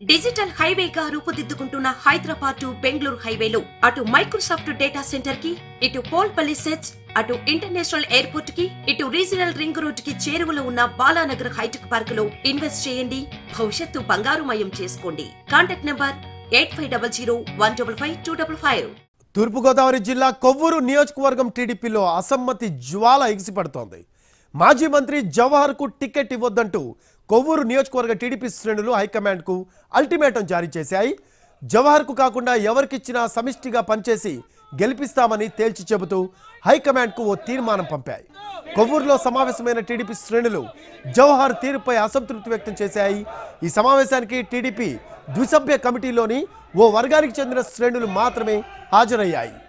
digital హైవేగా రూపుదిద్దుకుంటున్న Hyderabad to Bengaluru హైవేలో అటు మైక్రోసాఫ్ట్ డేటా సెంటర్ కి ఇటు పోల్పల్లి సెట్స్ అటు ఇంటర్నేషనల్ ఎయిర్పోర్ట్ కి ఇటు రీజనల్ రింగ్ రోడ్ కి చేరువలో ఉన్న బాలానగర్ హైటెక్ పార్క్ లో ఇన్వెస్ట్ చేయండి భవిష్యత్తు బంగారుమయం చేసుకోండి contact number eight five double zero one double five two double five తూర్పుగోదావరి జిల్లా కొవ్వూరు నియోజకవర్గం టీడీపీలో అసమ్మతి జ్వాల ఎగిసిపడుతోంది మాజీ మంత్రి జవహర్కు టికెట్ ఇవ్వొద్దంటూ కొవ్వూరు నియోజకవర్గ టీడీపీ శ్రేణులు హైకమాండ్కు అల్టిమేటం జారీ చేశాయి జవహర్కు కాకుండా ఎవరికిచ్చినా సమిష్టిగా పనిచేసి గెలిపిస్తామని తేల్చి చెబుతూ హైకమాండ్కు ఓ తీర్మానం పంపాయి కొవ్వూరులో సమావేశమైన టీడీపీ శ్రేణులు జవహర్ తీరుపై అసంతృప్తి వ్యక్తం చేశాయి ఈ సమావేశానికి టీడీపీ ద్విసభ్య కమిటీలోని ఓ వర్గానికి చెందిన శ్రేణులు మాత్రమే హాజరయ్యాయి